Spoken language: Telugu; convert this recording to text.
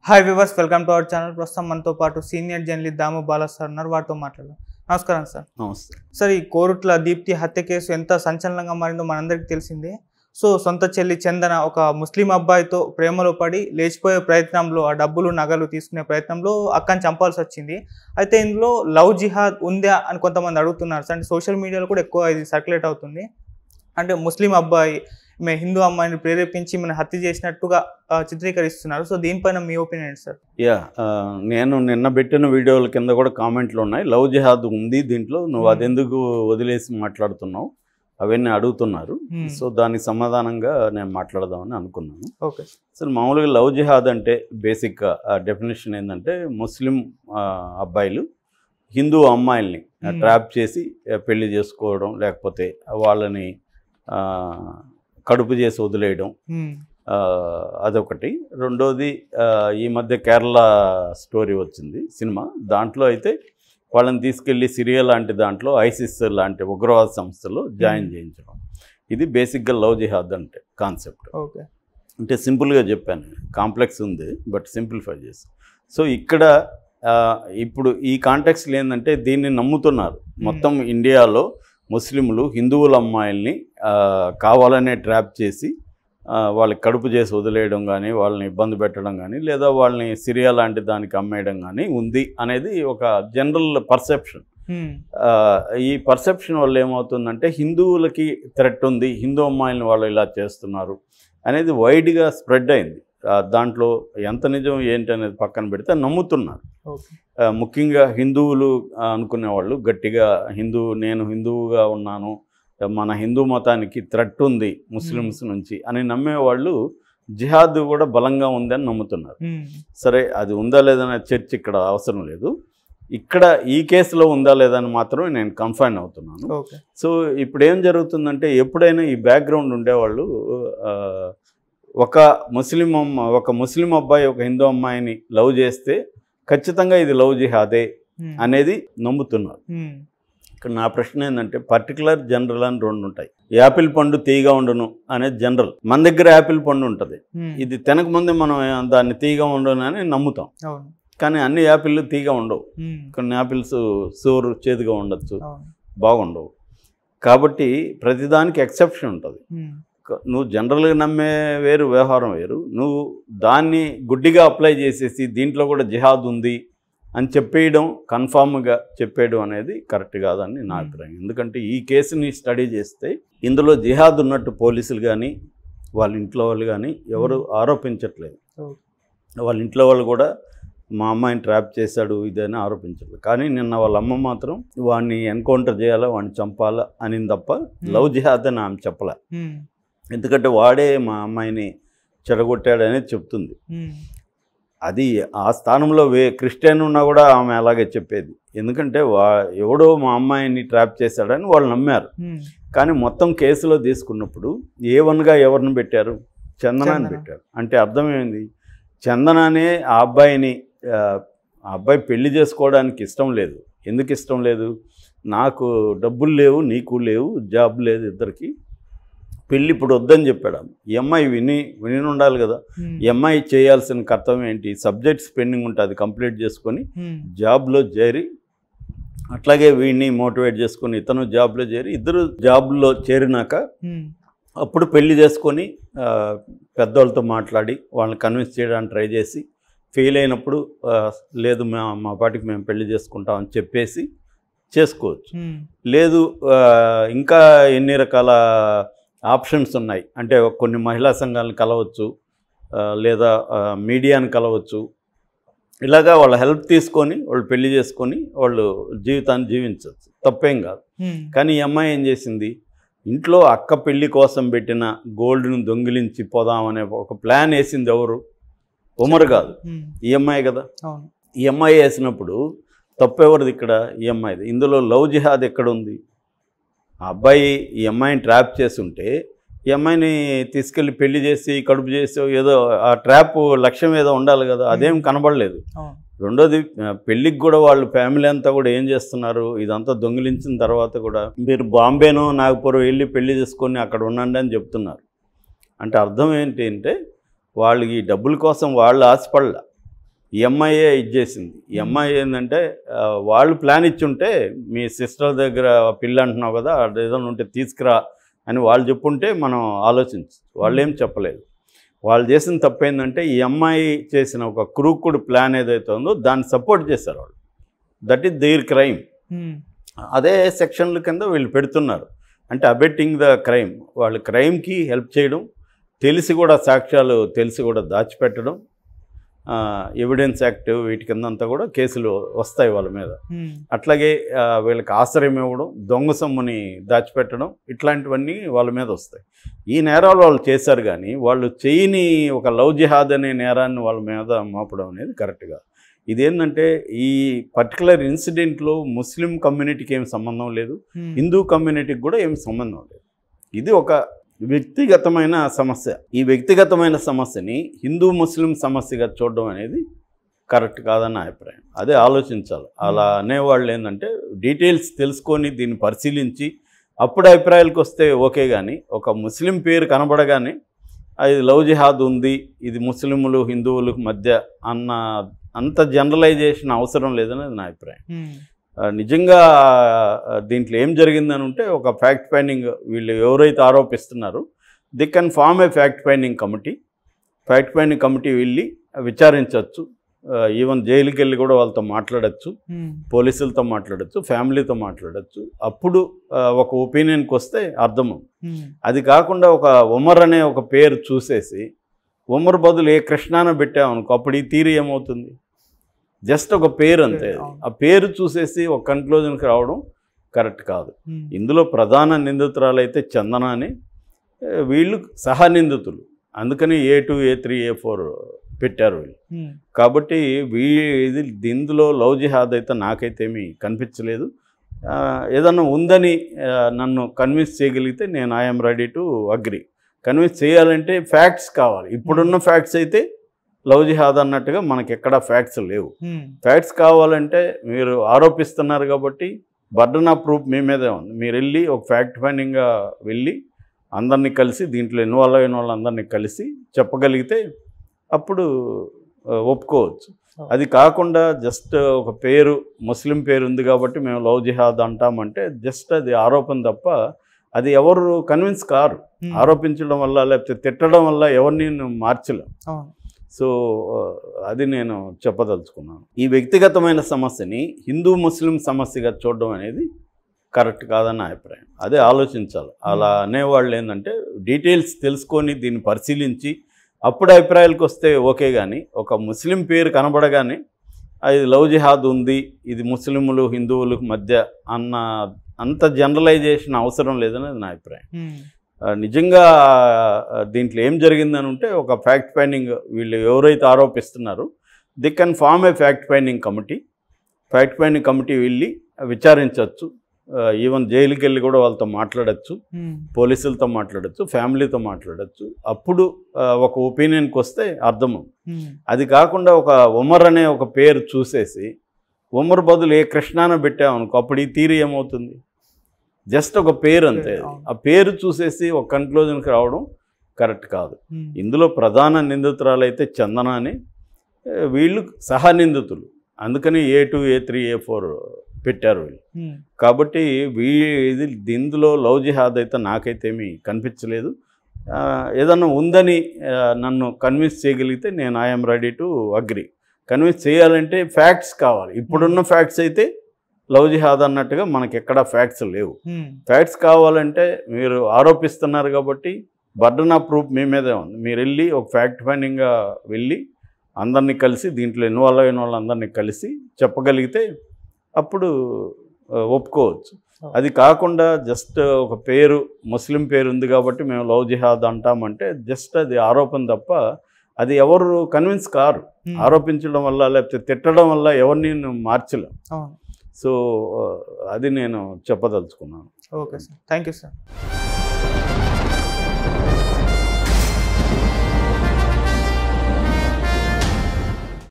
Hi viewers welcome to our channel ప్రస్తుతం మనతో పాటు senior journalist Damu Bala sir ఉన్నారు వారితో మాట్లాడదాం నమస్కారం సార్ నమస్తే సార్ ఈ కోరుట్ల దీప్తి హత్య కేసు ఎంత సంచలనంగా మారిందో మనందరికీ తెలిసిందే సో సొంత చెల్లి చందన ఒక ముస్లిం అబ్బాయితో ప్రేమలో పడి లేచిపోయే ప్రయత్నంలో ఆ డబ్బులు నగలు తీసుకునే ప్రయత్నంలో అక్కని చంపాల్సి వచ్చింది అయితే ఇందులో లవ్ జిహాద్ ఉందా అని కొంతమంది అడుగుతున్నారు అంటే సోషల్ మీడియాలో కూడా ఎక్కువ ఇది సర్క్యులేట్ అవుతుంది అంటే ముస్లిం అబ్బాయి ఈమె హిందూ అమ్మాయిని ప్రేరేపించి మన హత్య చేసినట్టుగా ఆ, చిత్రీకరిస్తున్నారు సో దీనిపైన మీ ఒపీనియన్ సార్ యా ఆ, నేను నిన్న పెట్టిన వీడియోల కింద కూడా కామెంట్లు ఉన్నాయి లవ్ జిహాద్ ఉంది దీంట్లో నువ్వు Hmm. అదెందుకు వదిలేసి మాట్లాడుతున్నావు అవన్నీ అడుగుతున్నారు Hmm. సో దానికి సమాధానంగా నేను మాట్లాడదామని అనుకున్నాను ఓకే అసలు మామూలుగా లవ్ జిహాద్ అంటే బేసిక్గా డెఫినేషన్ ఏంటంటే ముస్లిం ఆ, అబ్బాయిలు హిందూ అమ్మాయిల్ని Hmm. ట్రాప్ చేసి ఆ, పెళ్లి చేసుకోవడం లేకపోతే వాళ్ళని ఆ, కడుపు చేసి వదిలేయడం ఆ, అదొకటి రెండోది ఆ, ఈ మధ్య కేరళ స్టోరీ వచ్చింది సినిమా దాంట్లో అయితే వాళ్ళని తీసుకెళ్ళి సిరియా లాంటి దాంట్లో ఐసిస్ లాంటి ఉగ్రవాద సంస్థలో జాయిన్ Hmm. చేయించడం ఇది బేసిక్గా లవ్ జిహాద్ అంటే కాన్సెప్ట్ ఓకే అంటే సింపుల్గా చెప్పాను కాంప్లెక్స్ ఉంది బట్ సింప్లిఫై చేసి సో ఇక్కడ ఆ, ఇప్పుడు ఈ కాంటెక్స్లో ఏంటంటే దీన్ని నమ్ముతున్నారు మొత్తం ఇండియాలో ముస్లింలు హిందువుల అమ్మాయిల్ని ఆ, కావాలనే ట్రాప్ చేసి ఆ, వాళ్ళకి కడుపు చేసి వదిలేయడం కానీ వాళ్ళని ఇబ్బంది పెట్టడం కానీ లేదా వాళ్ళని సిరియా లాంటి దానికి అమ్మేయడం కానీ ఉంది అనేది ఒక జనరల్ పర్సెప్షన్ ఆ, ఈ పర్సెప్షన్ వల్ల ఏమవుతుందంటే హిందువులకి థ్రెట్ ఉంది హిందూ అమ్మాయిలను వాళ్ళు ఇలా చేస్తున్నారు అనేది వైడ్గా స్ప్రెడ్ అయింది ఆ, దాంట్లో ఎంత నిజం ఏంటి అనేది పక్కన పెడితే నమ్ముతున్నారు ఓకే ఆ, ముఖ్యంగా హిందువులు ఆ, అనుకునేవాళ్ళు గట్టిగా హిందూ నేను హిందువుగా ఉన్నాను మన హిందూ మతానికి థ్రెట్ ఉంది ముస్లిమ్స్ నుంచి అని నమ్మేవాళ్ళు జిహాద్ కూడా బలంగా ఉందని నమ్ముతున్నారు సరే అది ఉందా లేదనే చర్చ ఇక్కడ అవసరం లేదు ఇక్కడ ఈ కేసులో ఉందా లేదని మాత్రమే నేను కన్ఫైన్ అవుతున్నాను ఓకే సో ఇప్పుడు ఏం జరుగుతుందంటే ఎప్పుడైనా ఈ బ్యాక్గ్రౌండ్ ఉండేవాళ్ళు ఆ, ఒక ముస్లిం అమ్మ ఒక ముస్లిం అబ్బాయి ఒక హిందూ అమ్మాయిని లవ్ చేస్తే ఖచ్చితంగా ఇది లవ్ జిహాదే అనేది నమ్ముతున్నారు ఇక్కడ నా ప్రశ్న ఏంటంటే పర్టికులర్ జనరల్ అని రెండు ఉంటాయి యాపిల్ పండు తీగా ఉండును అనేది జనరల్ మన దగ్గర యాపిల్ పండు ఉంటుంది ఇది తినక ముందే మనం దాన్ని తీగా ఉండును అని నమ్ముతాం అవును కానీ అన్ని యాపిల్ తీగా ఉండవు ఉమ్, కొన్ని యాపిల్స్ సోరు చేదుగా ఉండొచ్చు అవును బాగుండవు కాబట్టి ప్రతిదానికి ఎక్సెప్షన్ ఉంటుంది ఉమ్, క- నువ్వు జనరల్గా నమ్మే వేరు వ్యవహారం వేరు నువ్వు దాన్ని గుడ్డిగా అప్లై చేసేసి దీంట్లో కూడా జిహాద్ ఉంది అని చెప్పేయడం కన్ఫామ్గా చెప్పేయడం అనేది కరెక్ట్ కాదని నా Hmm. అభిప్రాయం ఎందుకంటే ఈ కేసుని స్టడీ చేస్తే ఇందులో జిహాద్ ఉన్నట్టు పోలీసులు కానీ వాళ్ళ ఇంట్లో వాళ్ళు కానీ ఎవరు ఆరోపించట్లేదు ఓకే వాళ్ళ ఇంట్లో వాళ్ళు కూడా మా అమ్మాయిని ట్రాప్ చేశాడు ఇదని ఆరోపించలేదు కానీ నిన్న వాళ్ళ అమ్మ మాత్రం వాడిని ఎన్కౌంటర్ చేయాలా వాడిని చంపాలా అనింది తప్ప లవ్ జిహాద్ అని ఆమె చెప్పలే ఉమ్, ఎందుకంటే వాడే మా అమ్మాయిని చెడగొట్టాడనేది చెప్తుంది ఉమ్, అది ఆ స్థానంలో వే క్రిస్టియన్ ఉన్నా కూడా ఆమె అలాగే చెప్పేది ఎందుకంటే వా ఎవడో మా అమ్మాయిని ట్రాప్ చేశాడని వాళ్ళు నమ్మారు ఉమ్, కానీ మొత్తం కేసులో తీసుకున్నప్పుడు ఏ వన్గా ఎవరిని పెట్టారు చందనాన్ని చందన. పెట్టారు అంటే అర్థం ఏంది చందనానే ఆ అబ్బాయిని ఆ, ఆ అబ్బాయి పెళ్లి చేసుకోవడానికి ఇష్టం లేదు ఎందుకు ఇష్టం లేదు నాకు డబ్బులు లేవు నీకు లేవు జాబ్ లేదు ఇద్దరికి పెళ్ళి ఇప్పుడు వద్దని చెప్పాడు ఆమె. ఈ అమ్మాయి విని విని ఉండాలి కదా ఉమ్, ఈ అమ్మాయి చేయాల్సిన కర్తవ్యం ఏంటి సబ్జెక్ట్స్ పెండింగ్ ఉంటుంది కంప్లీట్ చేసుకొని ఉమ్, జాబ్లో చేరి అట్లాగే వీడిని మోటివేట్ చేసుకొని ఇతను జాబ్లో చేరి ఇద్దరు జాబ్లో చేరినాక ఉమ్, అప్పుడు పెళ్లి చేసుకొని ఆ, పెద్దవాళ్ళతో మాట్లాడి వాళ్ళని కన్విన్స్ చేయడానికి ట్రై చేసి ఫెయిల్ అయినప్పుడు ఆ, లేదు మా మా పాటికి మేము పెళ్లి చేసుకుంటామని చెప్పేసి చేసుకోవచ్చు ఉమ్, లేదు ఆ, ఇంకా ఎన్ని రకాల ఆప్షన్స్ ఉన్నాయి అంటే కొన్ని మహిళా సంఘాలను కలవచ్చు ఆ, లేదా ఆ, మీడియాని కలవచ్చు ఇలాగా వాళ్ళ హెల్ప్ తీసుకొని వాళ్ళు పెళ్లి చేసుకొని వాళ్ళు జీవితాన్ని జీవించవచ్చు తప్పేం కాదు ఉమ్, కానీ ఈ అమ్మాయి ఏం చేసింది ఇంట్లో అక్క పెళ్లి కోసం పెట్టిన గోల్డ్ను దొంగిలించి పోదామనే ఒక ప్లాన్ వేసింది ఎవరు ఉమర్ కాదు ఉమ్, ఈ అమ్మాయి కదా అవును ఈ అమ్మాయి వేసినప్పుడు తప్పు ఎవరిది ఇక్కడ ఈ అమ్మాయిది ఇందులో లవ్ జిహాద్ ఎక్కడ ఉంది ఆ అబ్బాయి ఈ అమ్మాయిని ట్రాప్ చేసి ఉంటే ఈ అమ్మాయిని తీసుకెళ్ళి పెళ్లి చేసి కడుపు చేసి ఏదో ఆ ట్రాప్ లక్ష్యం ఏదో ఉండాలి కదా అదేం కనబడలేదు అవును రెండోది ఆ, పెళ్ళికి కూడా వాళ్ళు ఫ్యామిలీ అంతా కూడా ఏం చేస్తున్నారు ఇదంతా దొంగిలించిన తర్వాత కూడా మీరు బాంబేనో నాగపురం వెళ్ళి పెళ్లి చేసుకొని అక్కడ ఉండండి అని చెప్తున్నారు అంటే అర్థం ఏంటి అంటే వాళ్ళు ఈ డబ్బుల కోసం వాళ్ళు ఆశపడలే ఈ ఎంఐఏ ఇచ్చేసింది ఈ ఎంఐ ఏంటంటే ఆ, వాళ్ళు ప్లాన్ ఇచ్చుంటే మీ సిస్టర్ దగ్గర పిల్ల అంటున్నావు కదా అది ఏదైనా ఉంటే తీసుకురా అని వాళ్ళు చెప్పుంటే మనం ఆలోచించు వాళ్ళు ఏం చెప్పలేదు వాళ్ళు చేసిన తప్పు ఏంటంటే ఈ అమ్మాయి చేసిన ఒక క్రూకుడు ప్లాన్ ఏదైతే ఉందో దాన్ని సపోర్ట్ చేశారు వాళ్ళు that is their crime um, అదే సెక్షన్ల కింద వీళ్ళు పెడుతున్నారు అంటే అబెట్టింగ్ ద క్రైమ్ వాళ్ళు క్రైమ్కి హెల్ప్ చేయడం తెలిసి కూడా సాక్ష్యాలు తెలిసి కూడా దాచిపెట్టడం ఎవిడెన్స్ యాక్ట్ వీటి కింద అంతా కూడా కేసులు వస్తాయి వాళ్ళ మీద ఉమ్, అట్లాగే ఆ, వీళ్ళకి ఆశ్రయం ఇవ్వడం దొంగ సొమ్ముని దాచిపెట్టడం ఇట్లాంటివన్నీ వాళ్ళ మీద వస్తాయి ఈ నేరాలు వాళ్ళు చేశారు కానీ వాళ్ళు చేయని ఒక లవ్ జిహాద్ అనే నేరాన్ని వాళ్ళ మీద మోపడం అనేది కరెక్ట్గా ఇదేంటంటే ఈ పర్టికులర్ ఇన్సిడెంట్లో ముస్లిం కమ్యూనిటీకి ఏం సంబంధం లేదు ఉమ్, హిందూ కమ్యూనిటీకి కూడా ఏం సంబంధం లేదు ఇది ఒక వ్యక్తిగతమైన సమస్య ఈ వ్యక్తిగతమైన సమస్యని హిందూ ముస్లిం సమస్యగా చూడడం అనేది కరెక్ట్ కాదన్న అభిప్రాయం అదే ఆలోచించాలి అలా అనేవాళ్ళు ఏంటంటే డీటెయిల్స్ తెలుసుకొని దీన్ని పరిశీలించి అప్పుడు అభిప్రాయాలకు వస్తే ఓకే కానీ ఒక ముస్లిం పేరు కనబడగానే అది లవ్ జిహాద్ ఉంది ఇది ముస్లింలు హిందువులకు మధ్య అన్న అంత జనరలైజేషన్ అవసరం లేదని నా అభిప్రాయం ఉమ్, ఆ, నిజంగా ఆ, దీంట్లో ఏం జరిగిందని ఉంటే ఒక ఫ్యాక్ట్ ఫైండింగ్ వీళ్ళు ఎవరైతే ఆరోపిస్తున్నారో they can form a fact finding committee fact finding committee వెళ్ళి విచారించవచ్చు ఈవెన్ జైలుకి వెళ్ళి కూడా వాళ్ళతో మాట్లాడచ్చు ఉమ్, పోలీసులతో మాట్లాడచ్చు ఫ్యామిలీతో మాట్లాడచ్చు అప్పుడు ఆ, ఒక ఒపీనియన్కి వస్తే అర్థం ఉమ్, అది కాకుండా ఒక ఉమర్ అనే ఒక పేరు చూసేసి ఉమర్ బదులు ఏ కృష్ణాన పెట్టామనుకో అప్పుడు ఈ తీరు ఏమవుతుంది జస్ట్ ఒక పేరు అంతే అది. అవును. ఆ పేరు చూసేసి ఒక కన్క్లూజన్కి రావడం కరెక్ట్ కాదు ఉమ్, ఇందులో ప్రధాన నిందితురాలు అయితే చందన అని ఏ, వీళ్ళు సహనిందితులు అందుకని A two A three A four పెట్టారు వీళ్ళు ఉమ్, కాబట్టి వీ ఇది ఇందులో లవ్ జిహాద్ అయితే నాకైతే ఏమీ కనిపించలేదు ఆ, ఏదన్నా ఉందని ఆ, నన్ను కన్విన్స్ చేయగలిగితే నేను I'm ready to agree convince చేయాలంటే ఫ్యాక్ట్స్ కావాలి ఇప్పుడున్న ఫ్యాక్ట్స్ అయితే లవ్ జిహాద్ అన్నట్టుగా మనకి ఎక్కడా ఫ్యాక్ట్స్ లేవు ఉమ్, ఫ్యాక్ట్స్ కావాలంటే మీరు ఆరోపిస్తున్నారు కాబట్టి బర్డన్ ఆఫ్ ప్రూఫ్ మీ మీదే ఉంది మీరు వెళ్ళి ఒక ఫ్యాక్ట్ ఫైండింగ్గా వెళ్ళి అందరినీ కలిసి దీంట్లో ఇన్వాల్వ్ అయిన వాళ్ళందరినీ కలిసి చెప్పగలిగితే అప్పుడు ఆ, ఒప్పుకోవచ్చు అది కాకుండా జస్ట్ ఒక పేరు ముస్లిం పేరు ఉంది కాబట్టి మేము లవ్ జిహాద్ అంటామంటే జస్ట్ అది ఆరోపణ తప్ప అది ఎవరు కన్విన్స్ కారు ఉమ్, ఆరోపించడం వల్ల లేకపోతే తిట్టడం వల్ల ఎవరిని మార్చలేం అవును సో ఆ, అది నేను చెప్పదలుచుకున్నాను ఈ వ్యక్తిగతమైన సమస్యని హిందూ ముస్లిం సమస్యగా చూడడం అనేది కరెక్ట్ కాదన్న అభిప్రాయం అదే ఆలోచించాలి అలా అనేవాళ్ళు ఏంటంటే డీటెయిల్స్ తెలుసుకొని దీన్ని పరిశీలించి అప్పుడు అభిప్రాయాలకు వస్తే ఓకే కానీ ఒక ముస్లిం పేరు కనబడగానే అది లవ్ జిహాద్ ఉంది ఇది ముస్లింలు హిందువులకు మధ్య అన్న అంత జనరలైజేషన్ అవసరం లేదని నా అభిప్రాయం ఉమ్, ఆ, నిజంగా ఆ, దీంట్లో ఏం జరిగిందని ఉంటే ఒక ఫ్యాక్ట్ ఫైండింగ్ వీళ్ళు ఎవరైతే ఆరోపిస్తున్నారో they can form a fact finding committee fact finding committee వెళ్ళి విచారించవచ్చు ఈవెన్ జైలుకి వెళ్ళి కూడా వాళ్ళతో మాట్లాడచ్చు ఉమ్, పోలీసులతో మాట్లాడచ్చు ఫ్యామిలీతో మాట్లాడచ్చు అప్పుడు ఆ, ఒక ఒపీనియన్కి వస్తే అర్థం ఉమ్, అది కాకుండా ఒక ఉమర్ అనే ఒక పేరు చూసేసి ఉమర్ బదులు ఏ కృష్ణాన పెట్టామనుకో అప్పుడు ఈ తీరు ఏమవుతుంది జస్ట్ ఒక పేరు అంతే అది. అవును. ఆ పేరు చూసేసి ఒక కన్క్లూజన్కి రావడం కరెక్ట్ కాదు ఉమ్, ఇందులో ప్రధాన నిందితురాలు అయితే చందన అని ఏ, వీళ్ళు సహనిందితులు అందుకని A two A three A four పెట్టారు వీళ్ళు ఉమ్, కాబట్టి వీ ఇది ఇందులో లవ్ జిహాద్ అయితే నాకైతే ఏమీ కనిపించలేదు ఆ, ఏదన్నా ఉందని ఆ, నన్ను కన్విన్స్ చేయగలిగితే నేను I'm ready to agree convince చేయాలంటే ఫ్యాక్ట్స్ కావాలి ఇప్పుడున్న ఫ్యాక్ట్స్ అయితే లవ్ జిహాద్ అన్నట్టుగా మనకి ఎక్కడా ఫ్యాక్ట్స్ లేవు ఉమ్, ఫ్యాక్ట్స్ కావాలంటే మీరు ఆరోపిస్తున్నారు కాబట్టి బర్డన్ ఆఫ్ ప్రూఫ్ మీ మీదే ఉంది మీరు వెళ్ళి ఒక ఫ్యాక్ట్ ఫైండింగ్గా వెళ్ళి అందరినీ కలిసి దీంట్లో ఇన్వాల్వ్ అయిన వాళ్ళందరినీ కలిసి చెప్పగలిగితే అప్పుడు ఆ, ఒప్పుకోవచ్చు అది కాకుండా జస్ట్ ఒక పేరు ముస్లిం పేరు ఉంది కాబట్టి మేము లవ్ జిహాద్ అంటామంటే జస్ట్ అది ఆరోపణ తప్ప అది ఎవరు కన్విన్స్ కారు ఉమ్, ఆరోపించడం వల్ల లేకపోతే తిట్టడం వల్ల ఎవరిని మార్చలేం అవును సో ఆ, అది నేను చెప్పదలుచుకున్నాను okay sir thank you sir